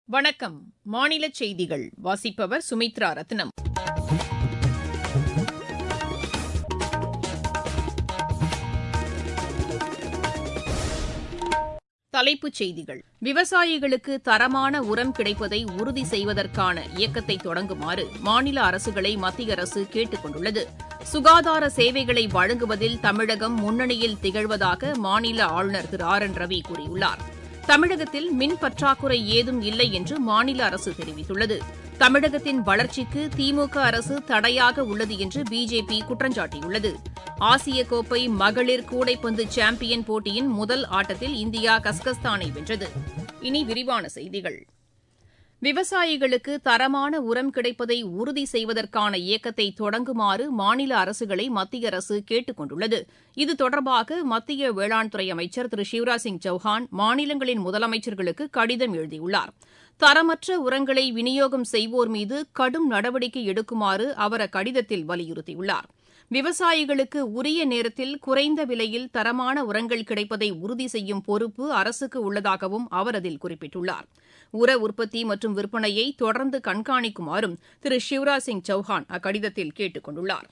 வணக்கம் மாநில செய்திகள் வாசிப்பவர் சுமித்ரா ரத்னம் தலைப்புச் செய்திகள் விவசாயிகளுக்கு தரமான உரம் கிடைப்பதை உறுதி செய்வதற்கான இயக்கத்தை தொடங்குமாறு மாநில அரசுகளை மத்திய அரசு கேட்டுக் கொண்டுள்ளது சுகாதார சேவைகளை வழங்குவதில் தமிழகம் முன்னணியில் திகழ்வதாக மாநில ஆளுநர் திரு ஆர் என் ரவி கூறியுள்ளார் தமிழகத்தில் மின் பற்றாக்குறை ஏதும் இல்லை என்று மாநில அரசு தெரிவித்துள்ளது தமிழகத்தின் வளர்ச்சிக்கு திமுக அரசு தடையாக உள்ளது என்று பிஜேபி குற்றஞ்சாட்டியுள்ளது ஆசிய கோப்பை மகளிர் கூடைப்பந்து சாம்பியன் போட்டியின் முதல் ஆட்டத்தில் இந்தியா கஸ்கஸ்தானை வென்றது இனி விரிவான செய்திகள் விவசாயிகளுக்கு தரமான உரம் கிடைப்பதை உறுதி செய்வதற்கான இயக்கத்தை தொடங்குமாறு மாநில அரசுகளை மத்திய அரசு கேட்டுக் கொண்டுள்ளது இது தொடர்பாக மத்திய வேளாண் துறை அமைச்சர் திரு சிவராஜ் சிங் சௌஹான் மாநிலங்களின் முதலமைச்சர்களுக்கு கடிதம் எழுதியுள்ளார் தரமற்ற உரங்களை விநியோகம் செய்வோர் மீது கடும் நடவடிக்கை எடுக்குமாறு அவர் அக்கடிதத்தில் வலியுறுத்தியுள்ளார் விவசாயிகளுக்கு உரிய நேரத்தில் குறைந்த விலையில் தரமான உரங்கள் கிடைப்பதை உறுதி செய்யும் பொறுப்பு அரசுக்கு உள்ளதாகவும் அவர் அதில் குறிப்பிட்டுள்ளார் உர உற்பத்தி மற்றும் விற்பனையை தொடர்ந்து கண்காணிக்குமாறும் திரு சிவராஜ் சிங் சௌஹான் அக்கடிதத்தில் கேட்டுக் கொண்டுள்ளார்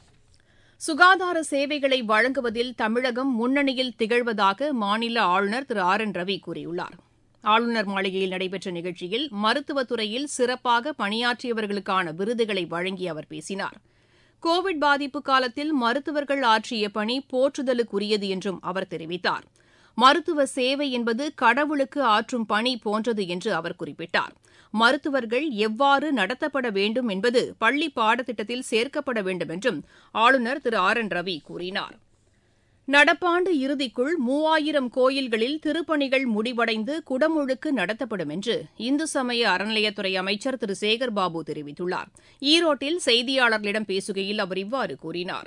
சுகாதார சேவைகளை வழங்குவதில் தமிழகம் முன்னணியில் திகழ்வதாக மாநில ஆளுநர் திரு ஆர் என் ரவி கூறியுள்ளார் ஆளுநர் மாளிகையில் நடைபெற்ற நிகழ்ச்சியில் மருத்துவத்துறையில் சிறப்பாக பணியாற்றியவர்களுக்கான விருதுகளை வழங்கி அவர் பேசினார் கோவிட் பாதிப்பு காலத்தில் மருத்துவர்கள் ஆற்றிய பணி போற்றுதலுக்குரியது என்றும் அவர் தெரிவித்தார் மருத்துவ சேவை என்பது கடவுளுக்கு ஆற்றும் பணி போன்றது என்று அவர் குறிப்பிட்டார் மருத்துவர்கள் எவ்வாறு நடத்தப்பட வேண்டும் என்பது பள்ளி பாடத்திட்டத்தில் சேர்க்கப்பட வேண்டும் என்றும் ஆளுநர் திரு ஆர் என் ரவி கூறினார் நடப்பாண்டு இறுதிக்குள் மூவாயிரம் கோயில்களில் திருப்பணிகள் முடிவடைந்து குடமுழுக்கு நடத்தப்படும் என்று இந்து சமய அறநிலையத்துறை அமைச்சர் திரு சேகர்பாபு தெரிவித்துள்ளார் ஈரோட்டில் செய்தியாளர்களிடம் பேசுகையில் அவர் இவ்வாறு கூறினார்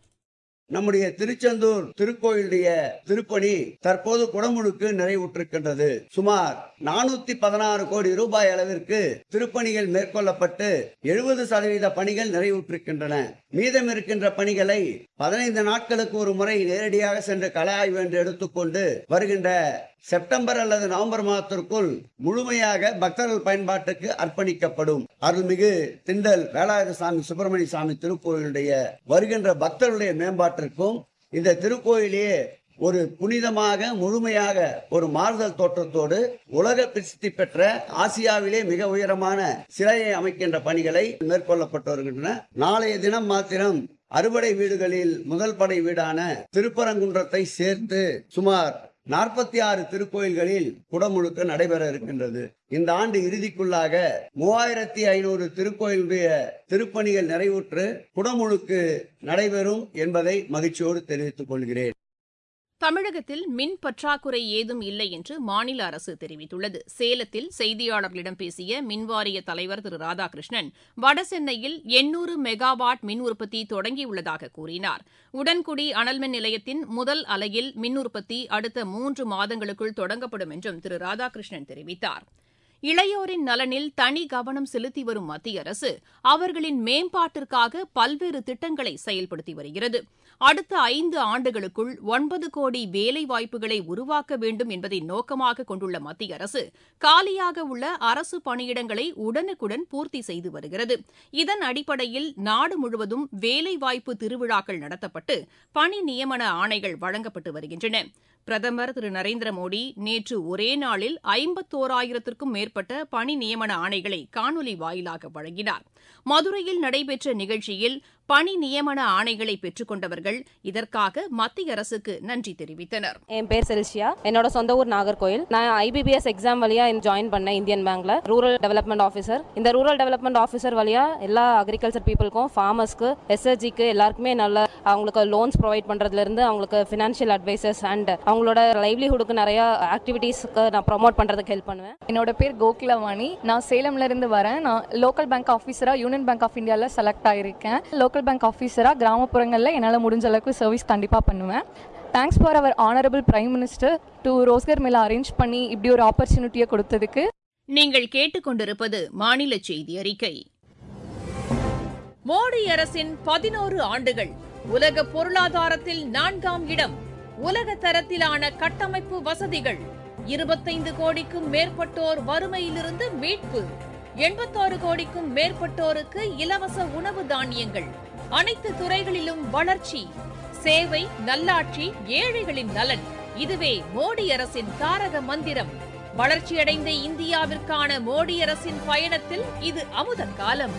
நம்முடைய திருச்செந்தூர் திருக்கோயிலுடைய திருப்பணி தற்போது குடமுழுக்கு நிறைவுற்றிருக்கின்றது சுமார் நானூத்தி பதினாறு கோடி ரூபாய் அளவிற்கு திருப்பணிகள் மேற்கொள்ளப்பட்டு எழுபது சதவீத பணிகள் நிறைவுற்றிருக்கின்றன மீதம் இருக்கின்ற பணிகளை பதினைந்து நாட்களுக்கு ஒரு முறை நேரடியாக சென்று கள ஆய்வு என்று எடுத்துக்கொண்டு வருகின்ற செப்டம்பர் அல்லது நவம்பர் மாதத்திற்குள் முழுமையாக பக்தர்கள் பயன்பாட்டுக்கு அர்ப்பணிக்கப்படும் அருள்மிகு திண்டல் வேலாயுத சாமி சுப்பிரமணிய சாமி திருக்கோயிலுடைய வருகின்ற பக்தர்களுடைய மேம்பாட்டிற்கும் இந்த திருக்கோயிலேயே ஒரு புனிதமாக முழுமையாக ஒரு மாறுதல் தோற்றத்தோடு உலக பிரசித்தி பெற்ற ஆசியாவிலே மிக உயரமான சிலையை அமைக்கின்ற பணிகளை மேற்கொள்ளப்பட்டு வருகின்றன நாளைய தினம் மாத்திரம் அறுபடை வீடுகளில் முதல் படை வீடான திருப்பரங்குன்றத்தை சேர்த்து சுமார் நாற்பத்தி ஆறு திருக்கோயில்களில் குடமுழுக்கு நடைபெற இருக்கின்றது இந்த ஆண்டு இறுதிக்குள்ளாக மூவாயிரத்தி ஐநூறு திருக்கோயிலுடைய திருப்பணிகள் நிறைவுற்று குடமுழுக்கு நடைபெறும் என்பதை மகிழ்ச்சியோடு தெரிவித்துக் கொள்கிறேன் தமிழகத்தில் மின் பற்றாக்குறை ஏதும் இல்லை என்று மாநில அரசு தெரிவித்துள்ளது சேலத்தில் செய்தியாளர்களிடம் பேசிய மின்வாரிய தலைவர் திரு ராதாகிருஷ்ணன் வடசென்னையில் எண்ணூறு மெகாவாட் மின் உற்பத்தி தொடங்கியுள்ளதாக கூறினார் உடன்குடி அனல்மின் நிலையத்தின் முதல் அலையில் மின் உற்பத்தி அடுத்த மூன்று மாதங்களுக்குள் தொடங்கப்படும் என்றும் திரு ராதாகிருஷ்ணன் தெரிவித்தார் இளையோரின் நலனில் தனி கவனம் செலுத்தி வரும் மத்திய அரசு அவர்களின் மேம்பாட்டிற்காக பல்வேறு திட்டங்களை செயல்படுத்தி வருகிறது அடுத்த ஐந்து ஆண்டுகளுக்குள் ஒன்பது கோடி வேலைவாய்ப்புகளை உருவாக்க வேண்டும் என்பதை நோக்கமாக கொண்டுள்ள மத்திய அரசு காலியாக உள்ள அரசு பணியிடங்களை உடனுக்குடன் பூர்த்தி செய்து வருகிறது இதன் அடிப்படையில் நாடு முழுவதும் வேலைவாய்ப்பு திருவிழாக்கள் நடத்தப்பட்டு பணி நியமன ஆணைகள் வழங்கப்பட்டு வருகின்றன பிரதமர் திரு நரேந்திர மோடி நேற்று ஒரே நாளில் ஐம்பத்தோராயிரத்திற்கும் மேற்பட்ட பணி நியமன ஆணைகளை காணொலி வாயிலாக வழங்கினார் மதுரையில் நடைபெற்ற நிகழ்ச்சியில் பணி நியமன ஆணைகளை பெற்றுக் கொண்டவர்கள் இதற்காக மத்திய அரசுக்கு நன்றி தெரிவித்தனர் என் பேர் செல்சியா என்னோட சொந்த ஊர் நாகர்கோயில் நான் ஐபிபிஎஸ் எக்ஸாம் வழியா ஜாயின் பண்ணேன் இந்தியன் பேங்க்ல ரூரல் டெவலப்மெண்ட் ஆஃபீஸர் இந்த ரூரல் டெவலப்மெண்ட் ஆஃபீஸர் வழியா எல்லா அக்ரிகல்ச்சர் பீப்புளுக்கும் ஃபார்மர்ஸ்க்கு எஸ்எஸ்ஜிக்கு எல்லாருக்குமே நல்ல அவங்களுக்கு லோன்ஸ் ப்ரொவைட் பண்றதுல இருந்து அவங்களுக்கு ஃபினான்ஷியல் அட்வைசஸ் அண்ட் அவங்களோட லைவ்லிஹுடுக்கு நிறைய ஆக்டிவிட்டீஸ்க்கு நான் ப்ரொமோட் பண்றதுக்கு ஹெல்ப் பண்ணுவேன் என்னோட பேர் கோகுலவாணி நான் சேலம்ல இருந்து வரேன் நான் லோக்கல் பேங்க் ஆஃபீஸரா யூனியன் பேங்க் ஆஃப் இந்தியாவில் செலக்ட் ஆயிருக்கேன் லோக்கல் பேங்க் ஆஃபீஸரா கிராமப்புறங்களில் என்னால் முடிஞ்ச அளவுக்கு சர்வீஸ் கண்டிப்பாக பண்ணுவேன் thanks for our honourable prime minister to Rozgar மேல அரேஞ்ச் பண்ணி இப்படி ஒரு ஆப்பர்ச்சுனிட்டியை கொடுத்ததுக்கு நீங்கள் கேட்டுக்கொண்டிருப்பது மாநில செய்தி அறிக்கை மோடி அரசின் பதினோரு ஆண்டுகள் உலக பொருளாதாரத்தில் நான்காம் இடம் உலக தரத்திலான கட்டமைப்பு வசதிகள் இருபத்தைந்து கோடிக்கும் மேற்பட்டோர் வறுமையிலிருந்து மீட்பு எண்பத்தாறு கோடிக்கும் மேற்பட்டோருக்கு இலவச உணவு தானியங்கள் அனைத்து துறைகளிலும் வளர்ச்சி சேவை நல்லாட்சி ஏழைகளின் நலன் இதுவே மோடி அரசின் தாரக மந்திரம் வளர்ச்சியடைந்த இந்தியாவிற்கான மோடி அரசின் பயணத்தில் இது அமுத காலம்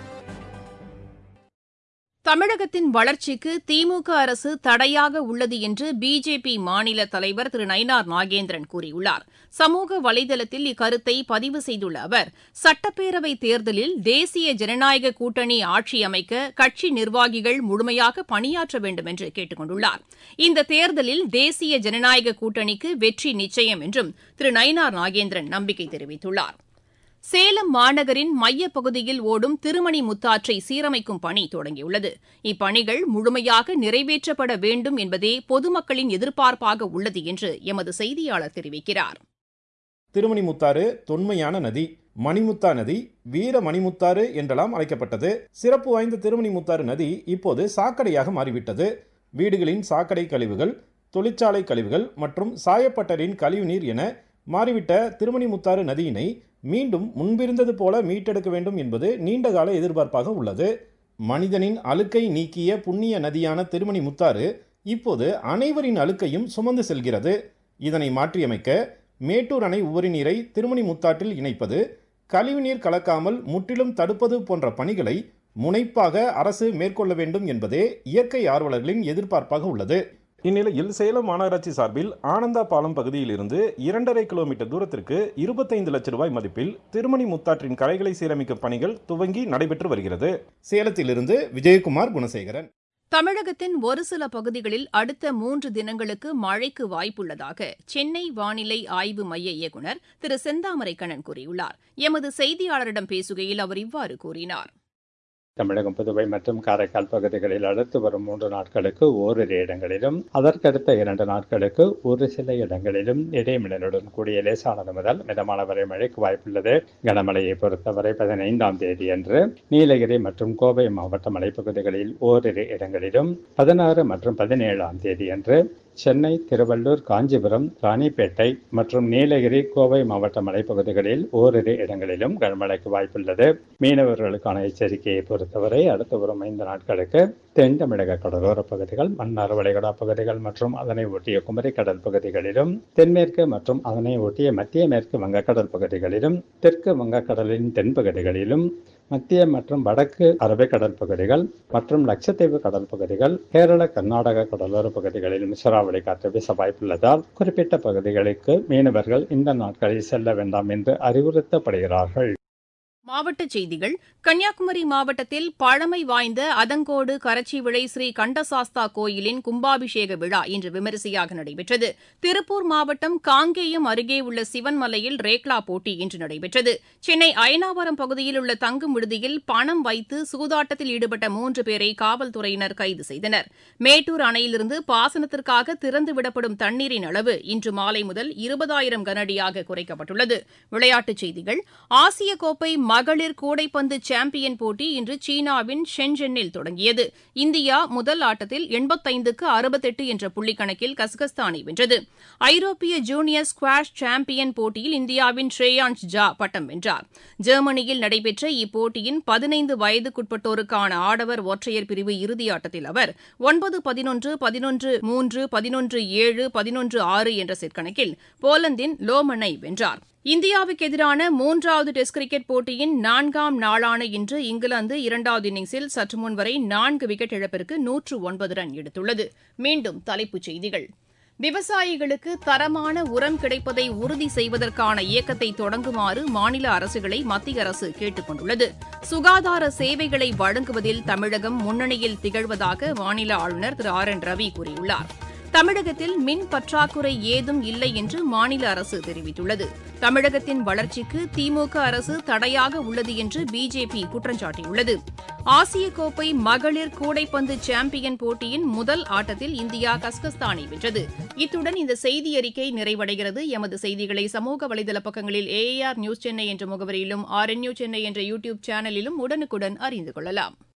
தமிழகத்தின் வளர்ச்சிக்கு திமுக அரசு தடையாக உள்ளது என்று பிஜேபி மாநில தலைவர் திரு நயினார் நாகேந்திரன் கூறியுள்ளார் சமூக வலைதளத்தில் இக்கருத்தை பதிவு செய்துள்ள அவர் சட்டப்பேரவை தேர்தலில் தேசிய ஜனநாயக கூட்டணி ஆட்சி அமைக்க கட்சி நிர்வாகிகள் முழுமையாக பணியாற்ற வேண்டும் என்று கேட்டுக் கொண்டுள்ளார் இந்த தேர்தலில் தேசிய ஜனநாயக கூட்டணிக்கு வெற்றி நிச்சயம் என்றும் திரு நயினார் நாகேந்திரன் நம்பிக்கை தெரிவித்துள்ளார் சேலம் மாநகரின் மையப்பகுதியில் ஓடும் திருமணி முத்தாற்றை சீரமைக்கும் பணி தொடங்கியுள்ளது இப்பணிகள் முழுமையாக நிறைவேற்றப்பட வேண்டும் என்பதே பொதுமக்களின் எதிர்பார்ப்பாக உள்ளது என்று எமது செய்தியாளர் தெரிவிக்கிறார் திருமணிமுத்தாறு தொன்மையான நதி மணிமுத்தா நதி வீர மணிமுத்தாறு என்றெல்லாம் அழைக்கப்பட்டது சிறப்பு வாய்ந்த திருமணிமுத்தாறு நதி இப்போது சாக்கடையாக மாறிவிட்டது வீடுகளின் சாக்கடை கழிவுகள் தொழிற்சாலை கழிவுகள் மற்றும் சாயப்பட்டரின் கழிவுநீர் என மாறிவிட்ட திருமணிமுத்தாறு நதியினை மீண்டும் முன்பிருந்தது போல மீட்டெடுக்க வேண்டும் என்பது நீண்டகால எதிர்பார்ப்பாக உள்ளது மனிதனின் அழுக்கை நீக்கிய புண்ணிய நதியான திருமணி முத்தாறு இப்போது அனைவரின் அழுக்கையும் சுமந்து செல்கிறது இதனை மாற்றியமைக்க மேட்டூர் அணை உபரி நீரை திருமணி முத்தாற்றில் இணைப்பது கழிவுநீர் கலக்காமல் முற்றிலும் தடுப்பது போன்ற பணிகளை முனைப்பாக அரசு மேற்கொள்ள வேண்டும் என்பதே இயற்கை ஆர்வலர்களின் எதிர்பார்ப்பாக உள்ளது இந்நிலையில் சேலம் மாநகராட்சி சார்பில் ஆனந்தா பாலம் பகுதியிலிருந்து இரண்டரை கிலோமீட்டர் தூரத்திற்கு இருபத்தைந்து லட்சம் ரூபாய் மதிப்பில் திருமணி முத்தாற்றின் கரைகளை சீரமைக்கும் பணிகள் துவங்கி நடைபெற்று வருகிறது சேலத்திலிருந்து விஜயகுமார் குணசேகரன் தமிழகத்தின் ஒரு சில பகுதிகளில் அடுத்த மூன்று தினங்களுக்கு மழைக்கு வாய்ப்புள்ளதாக சென்னை வானிலை ஆய்வு மைய இயக்குநர் திரு செந்தாமரை கண்ணன் கூறியுள்ளார் எமது செய்தியாளரிடம் பேசுகையில் அவர் இவ்வாறு கூறினார் தமிழகம் புதுவை மற்றும் காரைக்கால் பகுதிகளில் அடுத்து வரும் மூன்று நாட்களுக்கு ஓரிரு இடங்களிலும் அதற்கடுத்த இரண்டு நாட்களுக்கு ஒரு சில இடங்களிலும் இடைமின்னலுடன் கூடிய லேசானது முதல் மிதமான வரை மழைக்கு வாய்ப்புள்ளது கனமழையை பொறுத்தவரை பதினைந்தாம் தேதி அன்று நீலகிரி மற்றும் கோவை மாவட்ட மலைப்பகுதிகளில் ஓரிரு இடங்களிலும் பதினாறு மற்றும் பதினேழாம் தேதி அன்று சென்னை திருவள்ளூர் காஞ்சிபுரம் ராணிப்பேட்டை மற்றும் நீலகிரி கோவை மாவட்ட மலைப்பகுதிகளில் ஓரிரு இடங்களிலும் கனமழைக்கு வாய்ப்புள்ளது மீனவர்களுக்கான எச்சரிக்கையை பொறுத்தவரை அடுத்து வரும் ஐந்து நாட்களுக்கு தென் தமிழக கடலோர பகுதிகள் மன்னார் வளைகுடா பகுதிகள் மற்றும் அதனை ஒட்டிய குமரி கடல் பகுதிகளிலும் தென்மேற்கு மற்றும் அதனை ஒட்டிய மத்திய மேற்கு வங்கக்கடல் பகுதிகளிலும் தெற்கு வங்கக்கடலின் தென்பகுதிகளிலும் மத்திய மற்றும் வடக்கு அரபிக்கடல் பகுதிகள் மற்றும் லட்சத்தீவு கடல் பகுதிகள் கேரள கர்நாடக கடலோர பகுதிகளில் மிசராவளி காற்று வீச வாய்ப்புள்ளதால் குறிப்பிட்ட பகுதிகளுக்கு மீனவர்கள் இந்த நாட்களில் செல்ல வேண்டாம் என்று அறிவுறுத்தப்படுகிறார்கள் மாவட்டச் செய்திகள் கன்னியாகுமரி மாவட்டத்தில் பழமை வாய்ந்த அதங்கோடு கரச்சிவிளை ஸ்ரீ கண்டசாஸ்தா கோயிலின் கும்பாபிஷேக விழா இன்று விமரிசையாக நடைபெற்றது திருப்பூர் மாவட்டம் காங்கேயம் அருகே உள்ள சிவன்மலையில் ரேக்லா போட்டி இன்று நடைபெற்றது சென்னை அயனாவரம் பகுதியில் உள்ள தங்கும் விடுதியில் பணம் வைத்து சூதாட்டத்தில் ஈடுபட்ட மூன்று பேரை காவல்துறையினர் கைது செய்தனர் மேட்டூர் அணையிலிருந்து பாசனத்திற்காக திறந்துவிடப்படும் தண்ணீரின் அளவு இன்று மாலை முதல் இருபதாயிரம் கனஅடியாக குறைக்கப்பட்டுள்ளது விளையாட்டுச் செய்திகள் ஆசிய கோப்பை மகளிர் கூடைப்பந்து சாம்பியன் போட்டி இன்று சீனாவின் ஷென்ஜென்னில் தொடங்கியது இந்தியா முதல் ஆட்டத்தில் எண்பத்தைந்துக்கு அறுபத்தெட்டு என்ற புள்ளிக்கணக்கில் கசகஸ்தானை வென்றது ஐரோப்பிய ஜூனியர் ஸ்குவாஷ் சாம்பியன் போட்டியில் இந்தியாவின் ஸ்ரேயான்ஷ் ஜா பட்டம் வென்றார் ஜெர்மனியில் நடைபெற்ற இப்போட்டியின் பதினைந்து வயதுக்குட்பட்டோருக்கான ஆடவர் ஒற்றையர் பிரிவு இறுதியாட்டத்தில் அவர் ஒன்பது பதினொன்று பதினொன்று மூன்று பதினொன்று ஏழு பதினொன்று ஆறு என்ற செட் கணக்கில் போலந்தின் லோமனை வென்றார் இந்தியாவுக்கு எதிரான மூன்றாவது டெஸ்ட் கிரிக்கெட் போட்டியின் நான்காம் நாளான இன்று இங்கிலாந்து இரண்டாவது இன்னிங்ஸில் சற்று முன் வரை நான்கு விக்கெட் இழப்பிற்கு நூற்று ஒன்பது ரன் எடுத்துள்ளது மீண்டும் தலைப்புச் செய்திகள் விவசாயிகளுக்கு தரமான உரம் கிடைப்பதை உறுதி செய்வதற்கான இயக்கத்தை தொடங்குமாறு மாநில அரசுகளை மத்திய அரசு கேட்டுக் கொண்டுள்ளது சுகாதார சேவைகளை வழங்குவதில் தமிழகம் முன்னணியில் திகழ்வதாக மாநில ஆளுநர் திரு ஆர் என் ரவி கூறியுள்ளார் தமிழகத்தில் மின் பற்றாக்குறை ஏதும் இல்லை என்று மாநில அரசு தெரிவித்துள்ளது தமிழகத்தின் வளர்ச்சிக்கு திமுக அரசு தடையாக உள்ளது என்று பிஜேபி குற்றம் சாட்டியுள்ளது ஆசிய கோப்பை மகளிர் கூடைப்பந்து சாம்பியன் போட்டியின் முதல் ஆட்டத்தில் இந்தியா கஸ்கஸ்தானை வென்றது இத்துடன் இந்த செய்தி அறிக்கை நிறைவடைகிறது எமது செய்திகளை சமூக வலைதள பக்கங்களில் ஏஆர் நியூஸ் சென்னை என்ற முகவரியிலும் ஆர் என் சென்னை என்ற யூடியூப் சேனலிலும் உடனுக்குடன் அறிந்து கொள்ளலாம்